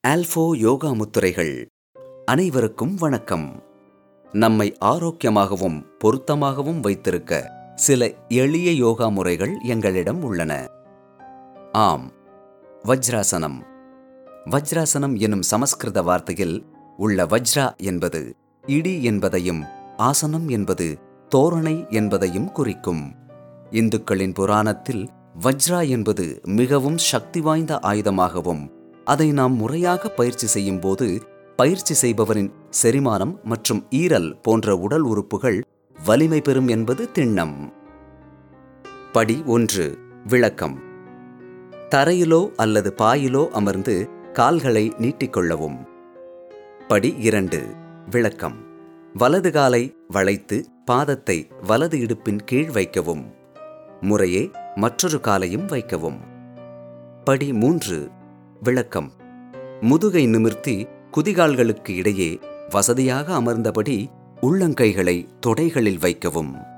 ஆல்ஃபோ யோகா முத்திரைகள் அனைவருக்கும் வணக்கம் நம்மை ஆரோக்கியமாகவும் பொருத்தமாகவும் வைத்திருக்க சில எளிய யோகா முறைகள் எங்களிடம் உள்ளன ஆம் வஜ்ராசனம் வஜ்ராசனம் எனும் சமஸ்கிருத வார்த்தையில் உள்ள வஜ்ரா என்பது இடி என்பதையும் ஆசனம் என்பது தோரணை என்பதையும் குறிக்கும் இந்துக்களின் புராணத்தில் வஜ்ரா என்பது மிகவும் சக்தி வாய்ந்த ஆயுதமாகவும் அதை நாம் முறையாக பயிற்சி செய்யும் போது பயிற்சி செய்பவரின் செரிமானம் மற்றும் ஈரல் போன்ற உடல் உறுப்புகள் வலிமை பெறும் என்பது திண்ணம் படி ஒன்று விளக்கம் தரையிலோ அல்லது பாயிலோ அமர்ந்து கால்களை நீட்டிக்கொள்ளவும் படி இரண்டு விளக்கம் வலது காலை வளைத்து பாதத்தை வலது இடுப்பின் கீழ் வைக்கவும் முறையே மற்றொரு காலையும் வைக்கவும் படி மூன்று விளக்கம் முதுகை நிமிர்த்தி குதிகால்களுக்கு இடையே வசதியாக அமர்ந்தபடி உள்ளங்கைகளை தொடைகளில் வைக்கவும்